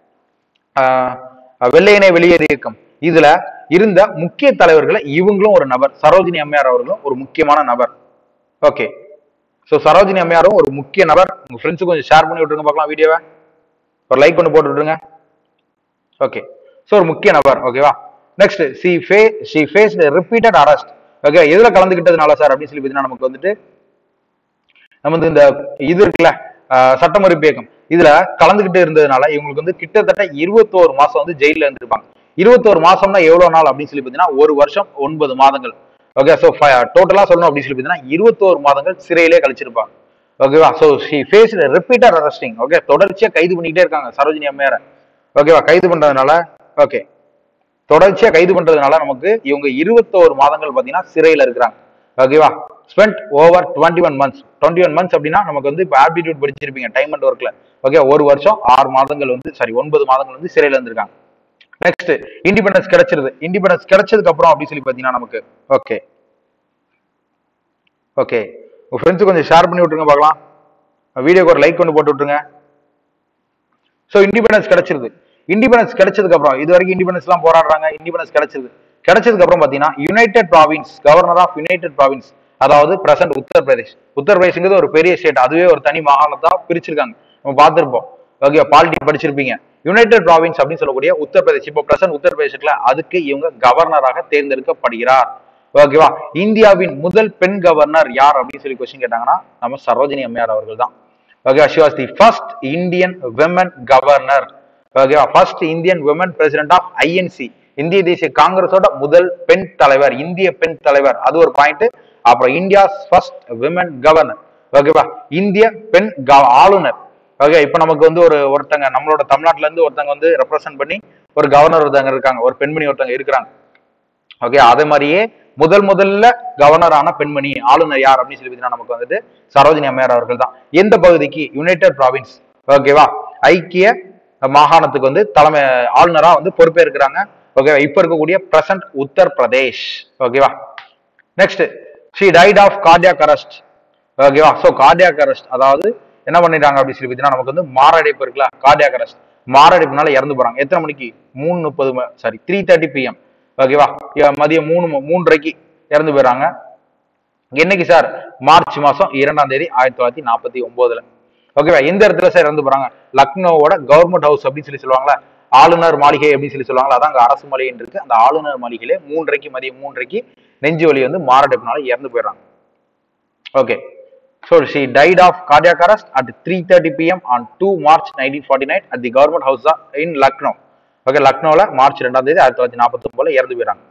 S1: ஆஹ், வெள்ளையனே வெளியேறு இயக்கம் இதுல இருந்த முக்கிய தலைவர்களை இவங்களும் ஒரு நபர் சரோஜினி அம்மையார் அவர்களும் ஒரு முக்கியமான நபர் ஓகே சோ சரோஜினி அம்மையாரும் ஒரு முக்கிய நபர் உங்க ஃப்ரெண்ட்ஸுக்கு கொஞ்சம் ஷேர் பண்ணி விட்டுருங்க பார்க்கலாம் வீடியோவை ஒரு லைக் பண்ணி போட்டு விட்டுருங்க ஓகே சோ ஒரு முக்கிய நபர் ஓகேவா நெக்ஸ்ட் சி ஃபே she faced repeated arrest okay எதுல கலந்துக்கிட்டதுனால சார் அப்படின்னு சொல்லி பார்த்தீங்கன்னா நமக்கு வந்துட்டு நம்ம வந்து இந்த இது இருக்குல்ல ஆஹ் சட்டமறுப்பு இயக்கம் இதுல கலந்துகிட்டு இருந்ததுனால இவங்களுக்கு வந்து கிட்டத்தட்ட இருபத்தோரு மாசம் வந்து ஜெயில இருந்திருப்பாங்க இருபத்தோரு மாசம்னா எவ்வளவு நாள் அப்படின்னு சொல்லி பார்த்தீங்கன்னா ஒரு வருஷம் ஒன்பது மாதங்கள் ஓகே ஸோ டோட்டலா சொல்லணும் அப்படின்னு சொல்லி பார்த்தீங்கன்னா இருபத்தோரு மாதங்கள் சிறையிலே கழிச்சிருப்பாங்க ஓகேவா so she faced repeated arresting okay தொடர்ச்சியா கைது பண்ணிக்கிட்டே இருக்காங்க சரோஜினி அம்மையார ஓகேவா கைது பண்றதுனால ஓகே தொடர்ச்சியா கைது பண்றதுனால நமக்கு இவங்க இருபத்தோரு மாதங்கள் பாத்தீங்கன்னா சிறையில இருக்கிறாங்க ஓகேவா spend over twenty one months twenty one months அப்படின்னா நமக்கு வந்து இப்போ ஆப்டிடியூட் படிச்சிருப்பீங்க டைம் அண்ட் ஒர்க்ல ஓகே ஒரு வருஷம் ஆறு மாதங்கள் வந்து சாரி ஒன்பது மாதங்கள் வந்து சிறையில இருந்திருக்காங்க நெக்ஸ்ட் இண்டிபெண்டன்ஸ் கிடைச்சிருது இண்டிபெண்டன்ஸ் கிடைச்சதுக்கு அப்புறம் அப்படி சொல்லி பாத்தீங்கன்னா நமக்கு ஓகே ஓகே உங்க ஃப்ரெண்ட்ஸு கொஞ்சம் ஷேர் பண்ணி விட்டுருங்க பார்க்கலாம் வீடியோக்கு ஒரு லைக் கொண்டு போட்டு விட்டுருங்க ஸோ இண்டிபெண்டன்ஸ் கிடைச்சிருது இண்டிபெண்டன்ஸ் கிடைச்சதுக்கு அப்புறம் இது வரைக்கும் இண்டிபெண்டன்ஸ் எல்லாம் போராடுறாங்க இண்டிபெண்டன்ஸ் கிடைச்சது கிடைச்சதுக்கு அப்புறம் பாத்தீங்கன்னா United province governor of United province அதாவது பிரசன்ட் உத்தரப்பிரதேஷ் உத்தரப்பிரதேஷ்ங்கிறது ஒரு பெரிய ஸ்டேட் அதுவே ஒரு தனி மாகாணத்தா பிரிச்சிருக்காங்க நம்ம பார்த்திருப்போம் ஓகே பாலிட்டி படிச்சிருப்பீங்க யுனைடெட் ப்ராவின்ஸ் அப்படின்னு சொல்லக்கூடிய உத்தரப்பிரதேஷ் இப்போ பிரசன்ட் உத்தரப்பிரதேசத்துல அதுக்கு இவங்க கவர்னராக தேர்ந்தெடுக்கப்படுகிறார் ஓகேவா இந்தியாவின் முதல் பெண் கவர்னர் யார் அப்படின்னு சொல்லி கொஸ்டின் கேட்டாங்கன்னா நம்ம சரோஜினி அம்மையார் அவர்கள் தான் okay she was the first Indian women governor ஓகேவா first Indian women president of INC இந்திய தேசிய காங்கிரஸோட முதல் பெண் தலைவர் இந்திய பெண் தலைவர் அது ஒரு பாயிண்ட் அப்புறம் இந்தியா ஃபர்ஸ்ட் விமன் கவர்னர் ஓகேவா இந்திய பெண் க- ஆளுநர் ஓகே இப்போ நமக்கு வந்து ஒரு ஒருத்தங்க நம்மளோட தமிழ்நாட்டுல இருந்து ஒருத்தங்க வந்து ரெப்ரசென்ட் பண்ணி ஒரு கவர்னர் ஒருத்தங்க இருக்காங்க ஒரு பெண்மணி ஒருத்தங்க இருக்கிறாங்க ஓகே அதே மாதிரியே முதல் முதல்ல கவர்னரான பெண்மணி ஆளுநர் யார் அப்படின்னு சொல்லி பார்த்தீங்கன்னா நமக்கு வந்துட்டு சரோஜினி அம்மையார் அவர்கள் தான் எந்த பகுதிக்கு யுனைடெட் ப்ராவின்ஸ் ஓகேவா ஐக்கிய மாகாணத்துக்கு வந்து தலைமை ஆளுநரா வந்து பொறுப்பேற்கிறாங்க ஓகேவா இப்ப இருக்கக்கூடிய பிரசன்ட் உத்தர் பிரதேஷ் ஓகேவா next she died of cardiac arrest ஓகேவா ஸோ கார்டியாக் அரெஸ்ட் அதாவது என்ன பண்ணிட்டாங்க அப்படின்னு சொல்லி பார்த்தீங்கன்னா நமக்கு வந்து மாரடைப்பு இருக்குல்ல கார்டியாக் அரெஸ்ட் மாரடைப்புனால இறந்து போறாங்க எத்தனை மணிக்கு மூணு முப்பது சாரி த்ரீ தேர்ட்டி பிஎம் ஓகேவா இ- மதியம் மூணு மு- மூன்றரைக்கு இறந்து போயிடுறாங்க என்னைக்கு சார் மார்ச் மாசம் இரண்டாம் தேதி ஆயிரத்தி தொள்ளாயிரத்தி நாற்பத்தி ஒன்பதுல ஓகேவா எந்த இடத்துல சார் இறந்து போறாங்க லக்னோவோட கவர்மெண்ட் ஹவுஸ் அப்படின்னு சொல்லி சொல்லுவாங்களா ஆளுநர் மாளிகை அப்படின்னு சொல்லி சொல்லுவாங்களா அதான் அங்க அரசு மாளிகைன்னு இருக்கு அந்த ஆளுநர் மாளிகையிலே மூன்றரைக்கு மதியம் மூன்றரைக்கு நெஞ்சு வலி வந்து மாரடைப்புனால இறந்து போயிடுறாங்க okay so she died of cardiac arrest at three thirty PM on two March nineteen forty nine at the government house in Lucknow okay லக்னோல மார்ச் ரெண்டாம் தேதி ஆயிரத்தி தொள்ளாயிரத்தி நாற்பத்தி ஒன்பதுல இறந்து போயிடுறாங்க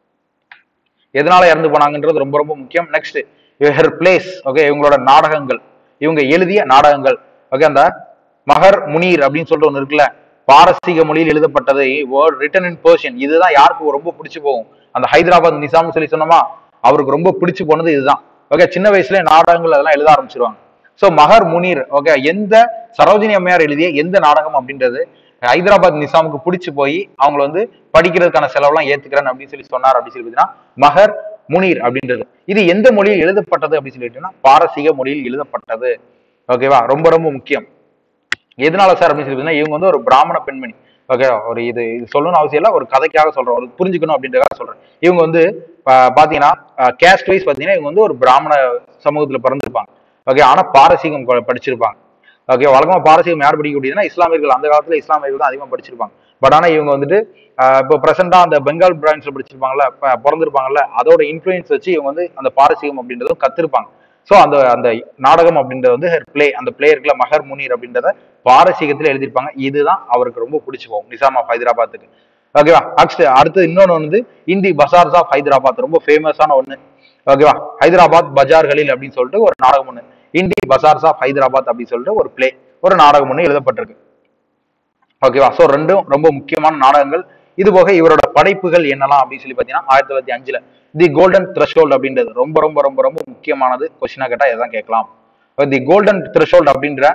S1: எதனால இறந்து போனாங்கன்றது ரொம்ப ரொம்ப முக்கியம் நெக்ஸ்ட் ஹெர் பிளேஸ் ஓகே இவங்களோட நாடகங்கள் இவங்க எழுதிய நாடகங்கள் ஓகே அந்த மகர் முனீர் அப்படின்னு சொல்லிட்டு ஒன்று இருக்குல்ல பாரசீக மொழியில் எழுதப்பட்டது வேர்ட் ரிட்டன் இன் பர்ஷியன் இதுதான் யாருக்கு ரொம்ப பிடிச்சு போகும் அந்த ஹைதராபாத் நிசாம்னு சொல்லி சொன்னோமா அவருக்கு ரொம்ப பிடிச்சு போனது இதுதான் ஓகே சின்ன வயசுல நாடகங்கள் அதெல்லாம் எழுத ஆரம்பிச்சிருவாங்க சோ மகர் முனீர் ஓகே எந்த சரோஜினி அம்மையார் எழுதிய எந்த நாடகம் அப்படின்றது ஹைதராபாத் நிசாமுக்கு பிடிச்சு போய் அவங்கள வந்து படிக்கிறதுக்கான செலவெல்லாம் ஏத்துக்கிறேன் அப்படின்னு சொல்லி சொன்னார் அப்படின்னு சொல்லி பார்த்தீங்கன்னா மகர் முனீர் அப்படின்றது இது எந்த மொழியில் எழுதப்பட்டது அப்படின்னு சொல்லிட்டுன்னா பாரசீக மொழியில் எழுதப்பட்டது ஓகேவா ரொம்ப ரொம்ப முக்கியம் எதனால சார் அப்படின்னு சொல்லி பார்த்தீங்கன்னா இவங்க வந்து ஒரு பிராமண பெண்மணி ஓகே ஒரு இது இது சொல்லணும்னு அவசியம் இல்லை ஒரு கதைக்காக சொல்றேன் ஒரு புரிஞ்சுக்கணும் அப்படின்றதுக்காக சொல்றேன் இவங்க வந்து பா- பாத்தீங்கன்னா கேஸ்ட் வைஸ் பாத்தீங்கன்னா இவங்க வந்து ஒரு பிராமண சமூகத்துல பிறந்திருப்பாங்க ஓகே ஆனா பாரசீகம் ப- படிச்சிருப்பாங்க ஓகே வழக்கமா பாரசீகம் யார் படிக்கக்கூடியதுன்னா இஸ்லாமியர்கள் அந்த காலத்துல இஸ்லாமியர்கள் தான் அதிகமா படிச்சிருப்பாங்க பட் ஆனா இவங்க வந்துட்டு ஆஹ் இப்போ பிரசண்டா அந்த பெங்கால் பிரான்ச்ல படிச்சிருப்பாங்கல்ல ப- பிறந்திருப்பாங்கல்ல அதோட இன்ஃபுளுயன்ஸ் வச்சு இவங்க வந்து அந்த பாரசீகம் அப்படின்றதும் கத்திருப்பாங்க சோ அந்த அந்த நாடகம் அப்படின்றது வந்து பிளே அந்த பிளே இருக்குல்ல மகர் முனீர் அப்படின்றத பாரசீகத்துல எழுதியிருப்பாங்க இதுதான் அவருக்கு ரொம்ப பிடிச்சு போகும் நிசாம் ஆஃப் ஹைதராபாத்துக்கு ஓகேவா நெக்ஸ்ட் அடுத்து இன்னொன்னு வந்து இந்தி பசார்ஸ் ஆஃப் ஹைதராபாத் ரொம்ப ஃபேமஸான ஒண்ணு ஓகேவா ஹைதராபாத் பஜார்களில் அப்படின்னு சொல்லிட்டு ஒரு நாடகம் ஒண்ணு இந்தி பசார்ஸ் ஆஃப் ஹைதராபாத் அப்படின்னு சொல்லிட்டு ஒரு பிளே ஒரு நாடகம் ஒண்ணு எழுதப்பட்டிருக்கு ஓகேவா சோ ரெண்டும் ரொம்ப முக்கியமான நாடகங்கள் இது போக இவரோட படைப்புகள் என்னலாம் அப்படின்னு சொல்லி பாத்தீங்கன்னா ஆயிரத்தி தொள்ளாயிரத்தி அஞ்சுல தி கோல்டன் த்ரெஷோல்ட் அப்படின்றது ரொம்ப ரொம்ப ரொம்ப ரொம்ப முக்கியமானது கொஸ்டினா கேட்டா இதான் கேட்கலாம் தி கோல்டன் த்ரெஷோல்ட் அப்படின்ற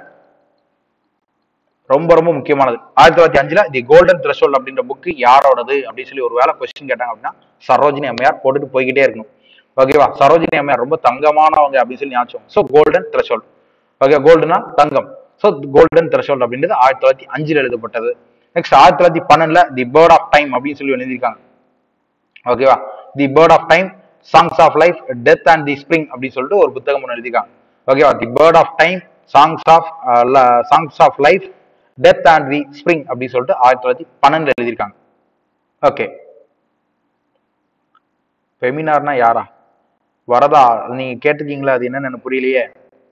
S1: ரொம்ப ரொம்ப முக்கியமானது ஆயிரத்தி தொள்ளாயிரத்தி அஞ்சுல தி கோல்டன் த்ரெஷோல்ட் அப்படின்ற புக்கு யாரோடது அப்படின்னு சொல்லி ஒரு வேலை கொஸ்டின் கேட்டாங்க அப்படின்னா சரோஜினி அம்மையார் போட்டுட்டு போய்கிட்டே இருக்கணும் ஓகேவா சரோஜினி அம்மையார் ரொம்ப தங்கமானவங்க அப்படின்னு சொல்லி ஞாபகம் ஸோ கோல்டன் த்ரெஷோல்ட் ஓகே கோல்டுனா தங்கம் ஸோ கோல்டன் த்ரெஷோல்ட் அப்படின்றது ஆயிரத்தி தொள்ளாயிரத்தி அஞ்சுல எழுதப்பட்டது நெக்ஸ்ட் ஆயிரத்தி தொள்ளாயிரத்தி பன்னெண்டுல தி பேர்ட் ஆஃப் டைம் அப்படின்னு சொல்லி எழுதியிருக்காங்க ஓகேவா the bird of time songs of life death and the spring அப்படின்னு சொல்லிட்டு ஒரு புத்தகம் ஒன்று எழுதியிருக்காங்க ஓகேவா the bird of time songs of songs of life death and the spring அப்படின்னு சொல்லிட்டு ஆயிரத்தி தொள்ளாயிரத்தி பன்னெண்டுல எழுதியிருக்காங்க ஓகே ஃபெமினார்னா யாரா வரதா நீங்க கேட்டிருக்கீங்களா அது என்னன்னு எனக்கு புரியலையே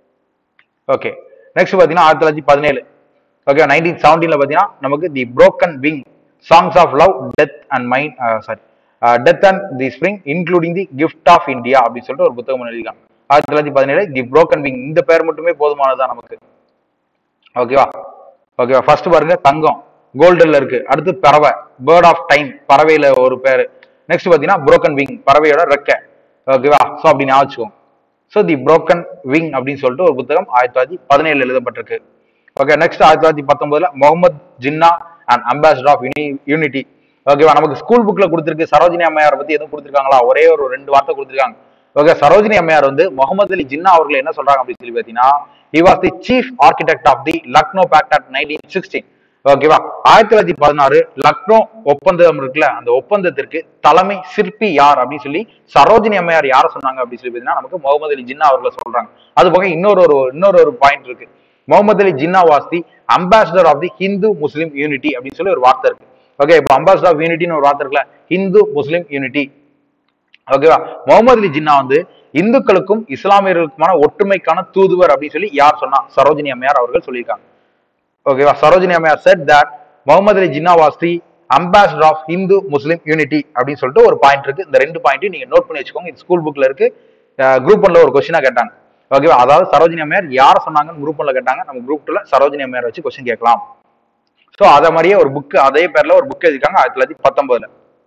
S1: ஓகே நெக்ஸ்ட் பாத்தீங்கன்னா ஆயிரத்தி தொள்ளாயிரத்தி பதினேழு ஓகே நைன்டீன் செவன்டீன்ல பாத்தீங்கன்னா நமக்கு the broken wing songs of love death and mind sorry death and the spring including the gift of India அப்படின்னு சொல்லிட்டு ஒரு புத்தகம் ஒண்ணு எழுதியிருக்காங்க ஆயிரத்தி தொள்ளாயிரத்தி பதினேழு தி broken விங் இந்த பேர் மட்டுமே போதுமானதுதான் நமக்கு ஓகேவா ஓகேவா ஃபர்ஸ்ட் பாருங்க தங்கம் கோல்டன்ல இருக்கு அடுத்து பறவை பேர்ட் ஆஃப் டைம் பறவையில ஒரு பேரு நெக்ஸ்ட் பாத்தீங்கன்னா broken விங் பறவையோட ரெக்கை ஓகேவா சோ அப்படி ஞாபகம் வச்சுக்கோங்க ஸோ தி broken விங் அப்படின்னு சொல்லிட்டு ஒரு புத்தகம் ஆயிரத்தி தொள்ளாயிரத்தி பதினேழுல எழுதப்பட்டிருக்கு ஓகே நெக்ஸ்ட் ஆயிரத்தி தொள்ளாயிரத்தி பத்தொன்பதுல Muhammad Jinnah and ambassador of unity ஓகேவா நமக்கு ஸ்கூல் புக்ல கொடுத்திருக்கு சரோஜினி அம்மையார் பத்தி எதுவும் கொடுத்திருக்காங்களா ஒரே ஒரு ரெண்டு வார்த்தை கொடுத்திருக்காங்க ஓகே சரோஜினி அம்மையார் வந்து முகமது அலி ஜின்னா அவர்கள் என்ன சொல்றாங்க அப்படின்னு சொல்லி பாத்தீங்கன்னா he was the chief architect of the Lucknow pact at nineteen sixteen ஓகேவா ஆயிரத்தி தொள்ளாயிரத்தி பதினாறு லக்னோ ஒப்பந்தம் இருக்குல்ல அந்த ஒப்பந்தத்திற்கு தலைமை சிற்பி யார் அப்படின்னு சொல்லி சரோஜினி அம்மையார் யார சொன்னாங்க அப்படின்னு சொல்லி பாத்தீங்கன்னா நமக்கு முகமது அலி ஜின்னா அவர்களை சொல்றாங்க அது போக இன்னொரு ஒரு இன்னொரு ஒரு பாயிண்ட் இருக்கு Muhammad Ali Jinnah was the ambassador of the Hindu Muslim unity அப்படின்னு சொல்லி ஒரு வார்த்தை இருக்கு ஓகே இப்போ அம்பாசிடர் ஆஃப் யூனிட்டின்னு ஒரு வார்த்தை இருக்குல்ல ஹிந்து முஸ்லிம் யூனிட்டி ஓகேவா முகமது அலி ஜின்னா வந்து இந்துக்களுக்கும் இஸ்லாமியர்களுக்குமான ஒற்றுமைக்கான தூதுவர் அப்படின்னு சொல்லி யார் சொன்னா சரோஜினி அம்மையார் அவர்கள் சொல்லியிருக்காங்க ஓகேவா சரோஜினி அம்மையார் said that Muhammad Ali Jinnah was the ambassador of Hindu Muslim unity அப்படின்னு சொல்லிட்டு ஒரு பாயிண்ட் இருக்கு இந்த ரெண்டு பாயிண்ட்டையும் நீங்க நோட் பண்ணி வச்சுக்கோங்க இது ஸ்கூல் புக்ல இருக்கு குரூப் ஒன்ல ஒரு கொஸ்டினா கேட்டாங்க ஓகேவா அதாவது சரோஜினி அம்மையார் யார சொன்னாங்கன்னு குரூப் ஒன்ல கேட்டாங்க நம்ம குரூப் டூல சரோஜினி அம்மையார் வச்சு கொஸ்டின் கேட்கலாம் சோ அதே மாதிரியே ஒரு புக் அதே பேர்ல ஒரு புக் எழுதிருக்காங்க ஆயிரத்தி தொள்ளாயிரத்தி பத்தொன்பதுல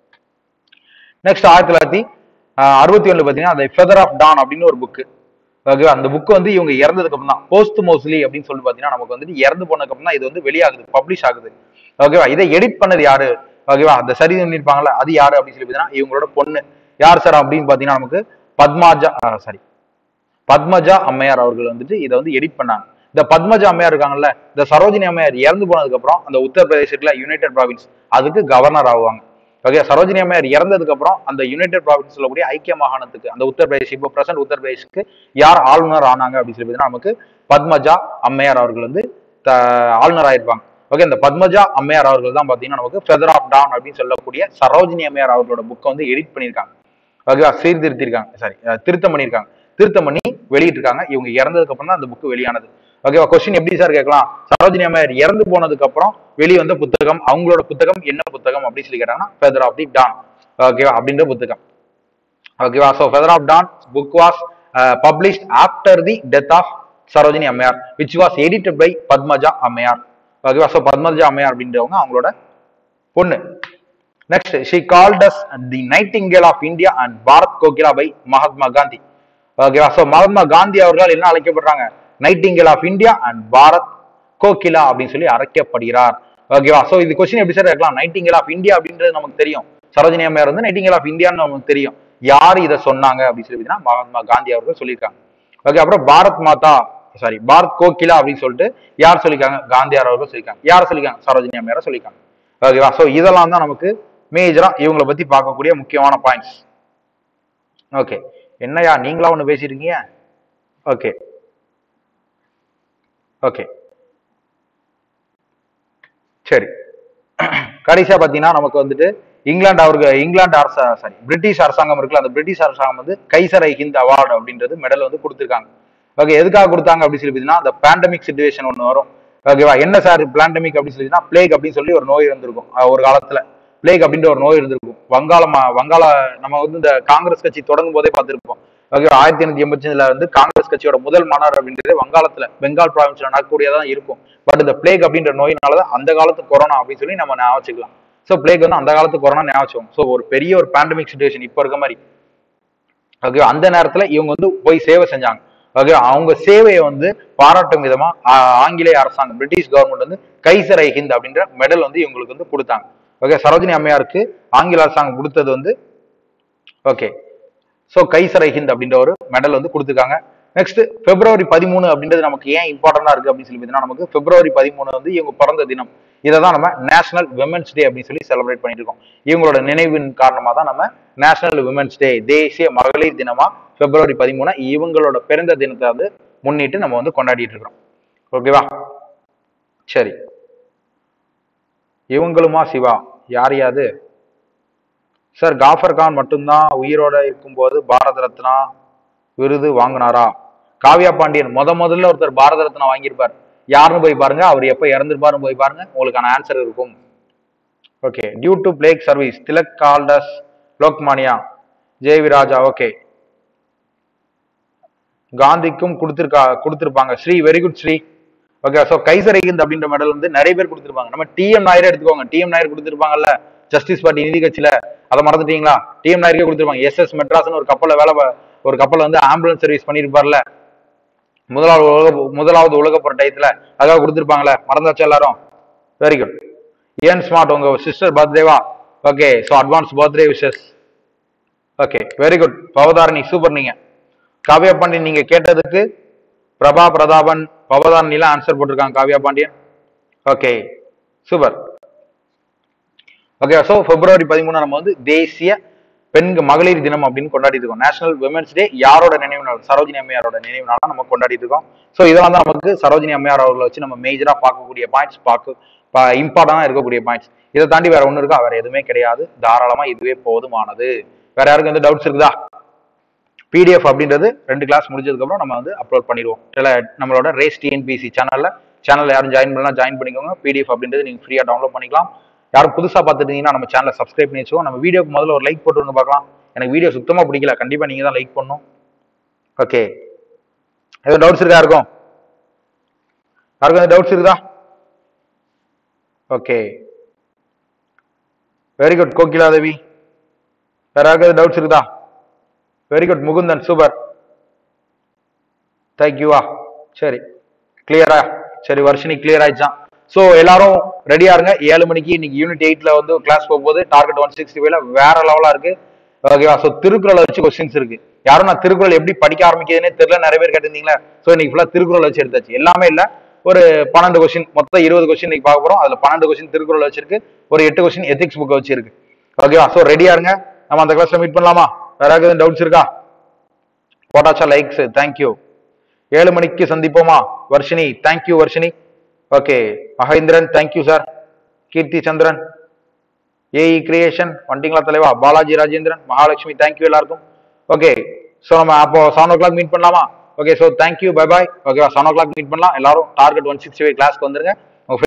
S1: நெக்ஸ்ட் ஆயிரத்தி தொள்ளாயிரத்தி அறுபத்தி ஒண்ணுல பாத்தீங்கன்னா அந்த ஃபெதர் ஆஃப் டான் அப்படின்னு ஒரு புக் ஓகே அந்த புக் வந்து இவங்க இறந்ததுக்கு அப்புறம் தான் போஸ்ட் மோஸ்ட்லி அப்படின்னு சொல்லி பாத்தீங்கன்னா நமக்கு வந்துட்டு இறந்து போனதுக்கு அப்புறம் தான் இது வந்து வெளியாகுது பப்ளிஷ் ஆகுது ஓகேவா இதை எடிட் பண்ணது யாரு ஓகேவா அந்த சரி பண்ணிருப்பாங்கல்ல அது யாரு அப்படின்னு சொல்லி பாத்தீங்கன்னா இவங்களோட பொண்ணு யார் சார் அப்படின்னு பாத்தீங்கன்னா நமக்கு பத்மாஜா சாரி பத்மஜா அம்மையார் அவர்கள் வந்துட்டு இதை வந்து எடிட் பண்ணாங்க இந்த பத்மஜா அம்மையார் இருக்காங்கல்ல இந்த சரோஜினி அம்மையார் இறந்து போனதுக்கு அப்புறம் அந்த உத்தரப்பிரதேசத்துல யுனைடெட் ப்ராவின்ஸ் அதுக்கு கவர்னர் ஆகுவாங்க ஓகே சரோஜினி அம்மையார் இறந்ததுக்கு அப்புறம் அந்த யுனைடெட் ப்ராவின்ஸ் சொல்லக்கூடிய ஐக்கிய மாகாணத்துக்கு அந்த உத்தரப்பிரதேஷ் இப்போ பிரசன்ட் உத்தரப்பிரதேஷ்க்கு யார் ஆளுநர் ஆனாங்க அப்படின்னு சொல்லி பார்த்தீங்கன்னா நமக்கு பத்மஜா அம்மையார் அவர்கள் வந்து த- ஆளுநர் ஆயிருப்பாங்க ஓகே இந்த பத்மஜா அம்மையார் அவர்கள் தான் பாத்தீங்கன்னா நமக்கு ஃபெதர் ஆஃப் டான் அப்படின்னு சொல்லக்கூடிய சரோஜினி அம்மையார் அவர்களோட புக்கை வந்து எடிட் பண்ணியிருக்காங்க ஓகேவா சீர்திருத்திருக்காங்க சாரி திருத்தம் பண்ணியிருக்காங்க திருத்தம் பண்ணி வெளியிட்டிருக்காங்க இவங்க இறந்ததுக்கு அப்புறம் தான் அந்த புக் வெளியானது ஓகேவா கொஸ்டின் எப்படி சார் கேட்கலாம் சரோஜினி அம்மையார் இறந்து போனதுக்கு அப்புறம் வெளிவந்த புத்தகம் அவங்களோட புத்தகம் என்ன புத்தகம் அப்படின்னு சொல்லி கேட்டாங்கன்னா ஃபெதர் ஆஃப் தி டான் ஓகேவா அப்படின்ற புத்தகம் ஓகேவா so feather of dawn book was published after the death of Sarojini அம்மையார் which was edited by Padmaja அம்மையார் ஓகேவா ஸோ பத்மஜா அம்மையார் அப்படின்றவங்க அவங்களோட பொண்ணு next she called as the nightingale of India and Bharat Kokila by Mahatma Gandhi ஓகேவா ஸோ மகாத்மா காந்தி அவர்கள் என்ன அழைக்கப்படுறாங்க nightingale of India and Bharat Kokila அப்படின்னு சொல்லி அழைக்கப்படுகிறார் ஓகேவா ஸோ இது கொஸ்டின் எப்படி சார் இருக்கலாம் நைட்டிங்கேல் ஆஃப் இந்தியா அப்படின்றது நமக்கு தெரியும் சரோஜினி அம்மையார் வந்து நைட்டிங்கேல் ஆஃப் இந்தியான்னு நமக்கு தெரியும் யார் இதை சொன்னாங்க அப்படின்னு சொல்லி பார்த்தீங்கன்னா மகாத்மா காந்தி அவர்கள் சொல்லியிருக்காங்க ஓகே அப்புறம் பாரத் மாதா சாரி பாரத் கோகிலா அப்படின்னு சொல்லிட்டு யார் சொல்லியிருக்காங்க காந்தியார் அவர்கள் சொல்லியிருக்காங்க யார் சொல்லியிருக்காங்க சரோஜினி அம்மையார் சொல்லியிருக்காங்க ஓகேவா ஸோ இதெல்லாம் தான் நமக்கு மேஜரா இவங்களை பத்தி பார்க்கக்கூடிய முக்கியமான பாயிண்ட்ஸ் ஓகே என்னையா நீங்களா ஒன்று பேசியிருக்கீங்க ஓகே ஓகே சரி கடைசியா பாத்தீங்கன்னா நமக்கு வந்துட்டு இங்கிலாந்து அவருக்கு இங்கிலாந்து அரச சாரி பிரிட்டிஷ் அரசாங்கம் இருக்குல்ல அந்த பிரிட்டிஷ் அரசாங்கம் வந்து கைசரை ஹிந்த் அவார்டு அப்படின்றது மெடல் வந்து கொடுத்துருக்காங்க ஓகே எதுக்காக கொடுத்தாங்க அப்படின்னு சொல்லி பார்த்தீங்கன்னா அந்த பேண்டமிக் சுச்சுவேஷன் ஒன்று வரும் ஓகேவா என்ன சார் பேண்டமிக் அப்படின்னு சொல்லினா பிளேக் அப்படின்னு சொல்லி ஒரு நோய் இருந்திருக்கும் அஹ் ஒரு காலத்துல பிளேக் அப்படின்ற ஒரு நோய் இருந்திருக்கும் வங்காள மா- வங்காள நம்ம வந்து இந்த காங்கிரஸ் கட்சி தொடங்கும் போதே பார்த்திருப்போம் ஓகே ஆயிரத்தி எண்ணூத்தி எண்பத்தி அஞ்சுல வந்து காங்கிரஸ் கட்சியோட முதல் மாநாடு அப்படின்றது வங்காளத்துல பெங்கால் ப்ராவின்ஸ்ல நடக்கக்கூடியதான் இருக்கும் பட் இந்த பிளேக் அப்படின்ற நோயினாலதான் அந்த காலத்து கொரோனா அப்படின்னு சொல்லி நம்ம ஞாபகம் வச்சுக்கலாம் ஸோ பிளேக் வந்து அந்த காலத்து கொரோனா ஞாபகம் வச்சுக்கோங்க ஸோ ஒரு பெரிய ஒரு பேண்டமிக் சுச்சுவேஷன் இப்போ இருக்க மாதிரி ஓகே அந்த நேரத்துல இவங்க வந்து போய் சேவை செஞ்சாங்க ஓகே அவங்க சேவையை வந்து பாராட்டும் விதமா ஆ- ஆங்கிலேய அரசாங்கம் பிரிட்டிஷ் கவர்மெண்ட் வந்து கைசரை ஹிந்த் அப்படின்ற மெடல் வந்து இவங்களுக்கு வந்து கொடுத்தாங்க ஓகே சரோஜினி அம்மையாருக்கு ஆங்கில அரசாங்கம் கொடுத்தது வந்து ஓகே ஸோ கைசரை ஹிந்த் அப்படின்ற ஒரு மெடல் வந்து கொடுத்துருக்காங்க நெக்ஸ்ட் பிப்ரவரி பதிமூணு அப்படின்றது நமக்கு ஏன் இம்பார்ட்டண்டா இருக்கு அப்படின்னு சொல்லி பார்த்தீங்கன்னா நமக்கு பிப்ரவரி பதிமூணு வந்து இவங்க பிறந்த தினம் இதை தான் நம்ம நேஷனல் விமன்ஸ் டே அப்படின்னு சொல்லி செலிப்ரேட் பண்ணிட்டு இருக்கோம் இவங்களோட நினைவின் காரணமாக தான் நம்ம நேஷனல் விமன்ஸ் டே தேசிய மகளிர் தினமா பிப்ரவரி பதிமூணு இவங்களோட பிறந்த தினத்தை வந்து முன்னிட்டு நம்ம வந்து கொண்டாடிட்டு இருக்கிறோம் ஓகேவா சரி இவங்களுமா சிவா யார் யாது சார் காஃபர் கான் மட்டும்தான் உயிரோட இருக்கும்போது பாரத ரத்னா விருது வாங்கினாரா காவ்யா பாண்டியன் முத முதல்ல ஒருத்தர் பாரத ரத்னா வாங்கியிருப்பார் யாருன்னு போய் பாருங்க அவர் எப்ப இறந்துருப்பாருன்னு போய் பாருங்க உங்களுக்கான ஆன்சர் இருக்கும் okay due to plague service Tilak called as Lokmanya ஜெயவி ராஜா ஓகே காந்திக்கும் கொடுத்திருக்கா கொடுத்திருப்பாங்க Sri very good Sri okay so Kaisar Hind அப்படின்ற மெடல் வந்து நிறைய பேர் கொடுத்திருப்பாங்க நம்ம டிஎம் நாயரே எடுத்துக்கோங்க டிஎம் நாயர் கொடுத்திருப்பாங்கல்ல ஜஸ்டிஸ் பார்ட்டி நீதி கட்சியில அதை மறந்துட்டீங்களா டிஎம் நாயருக்கே கொடுத்திருப்பாங்க எஸ்எஸ் மெட்ராஸ்னு ஒரு கப்பல்ல வேலை பா- ஒரு கப்பல்ல வந்து ஆம்புலன்ஸ் சர்வீஸ் பண்ணியிருப்பார்ல முதலாவது உலக முதலாவது உலக போற டயத்துல அதாக கொடுத்திருப்பாங்களே மறந்தாச்சு எல்லாரும் வெரி குட் ஏன் ஸ்மார்ட் உங்க சிஸ்டர் பர்த்டேவா okay so advance birthday wishes okay very good Bhavatharani super நீங்க காவ்யா பாண்டியன் நீங்க கேட்டதுக்கு பிரபா பிரதாபன் பவதாரணிலாம் ஆன்சர் போட்டிருக்காங்க Kavya Pandian okay super okay so பிப்ரவரி பதிமூணு நம்ம வந்து தேசிய பெண்கள் மகளிர் தினம் அப்படின்னு கொண்டாடிட்டு இருக்கோம் நேஷனல் விமன்ஸ் டே யாரோட நினைவு நாள் சரோஜினி அம்மையாரோட நினைவு நாளா நம்ம கொண்டாடிட்டு இருக்கோம் ஸோ இதெல்லாம் தான் நமக்கு சரோஜினி அம்மையார் அவர்களை வச்சு நம்ம மேஜரா பார்க்கக்கூடிய பாயிண்ட்ஸ் பார்க்க இம்பார்ட்டண்டா இருக்கக்கூடிய பாயிண்ட்ஸ் இதை தாண்டி வேற ஒண்ணு இருக்கா வேற எதுவுமே கிடையாது தாராளமா இதுவே போதுமானது வேற யாருக்கும் எந்த டவுட்ஸ் இருக்குதா பிடிஎஃப் அப்படின்றது ரெண்டு கிளாஸ் முடிஞ்சதுக்கு அப்புறம் நம்ம வந்து அப்லோட் பண்ணிடுவோம் இல்ல நம்மளோட ரேஸ் டிஎன்பிசி சேனல்ல சேனல்ல யாரும் ஜாயின் பண்ணலாம் ஜாயின் பண்ணிக்கோங்க பிடிஎஃப் அப்படின்றது நீங்க ஃப்ரீயா டவுன்லோட் பண்ணிக்கலாம் யாரும் புதுசா பார்த்துட்டீங்கன்னா நம்ம சேனலை சப்ஸ்கிரைப் பண்ணி வச்சுக்கோங்க நம்ம வீடியோக்கு முதல்ல ஒரு லைக் போட்டு வந்து பார்க்கலாம் எனக்கு வீடியோ சுத்தமா பிடிக்கல கண்டிப்பா நீங்க தான் லைக் பண்ணணும் ஓகே எதுவும் டவுட்ஸ் இருக்கா இருக்கும் யாருக்கும் எதுவும் டவுட்ஸ் இருக்குதா okay very good Kokila Devi வேற யாருக்காவது டவுட்ஸ் இருக்குதா வெரி குட் முகுந்தன் சூப்பர் தேங்க்யூவா சரி கிளியரா சரி வர்ஷினி கிளியர் ஆயிடுச்சான் ஸோ எல்லாரும் ரெடியா இருங்க ஏழு மணிக்கு இன்னைக்கு யூனிட் எயிட்ல வந்து கிளாஸ் போகும்போது டார்கெட் ஒன் சிக்ஸ்டி ஃபைவ்ல வேற லெவலா இருக்கு ஓகேவா ஸோ திருக்குறளை வச்சு கொஸ்டின்ஸ் இருக்கு யாரும் நான் திருக்குறள் எப்படி படிக்க ஆரம்பிக்கிறதுனே தெரியல நிறைய பேர் கேட்டிருந்தீங்களா ஸோ இன்னைக்கு ஃபுல்லா திருக்குறள் வச்சு எடுத்தாச்சு எல்லாமே இல்ல ஒரு பன்னெண்டு கொஸ்டின் மொத்தம் இருபது கொஸ்டின் இன்னைக்கு பார்க்க போறோம் அதுல பன்னெண்டு கொஸ்டின் திருக்குறள் வச்சிருக்கு ஒரு எட்டு கொஸ்டின் எத்திக்ஸ் புக் வச்சிருக்கு ஓகேவா ஸோ ரெடியா இருங்க நம்ம அந்த கிளாஸ்ல மீட் பண்ணலாமா வேற யாருக்காவது டவுட்ஸ் இருக்கா போட்டாச்சா லைக்ஸ் தேங்க்யூ ஏழு மணிக்கு சந்திப்போமா Varshini thank you Varshini okay Mahendran thank you sir Keerthi Chandran AE creation வண்டிங்களா தலைவா பாலாஜி ராஜேந்திரன் மகாலட்சுமி தேங்க்யூ எல்லாருக்கும் ஓகே ஸோ நம்ம அப்போ செவன் ஓ கிளாக் மீட் பண்ணலாமா okay so thank you bye bye ஓகேவா செவன் ஓ கிளாக் மீட் பண்ணலாம் எல்லாரும் டார்கெட் ஒன் சிக்ஸ்டி ஃபைவ் கிளாஸ்க்கு வந்துருங்க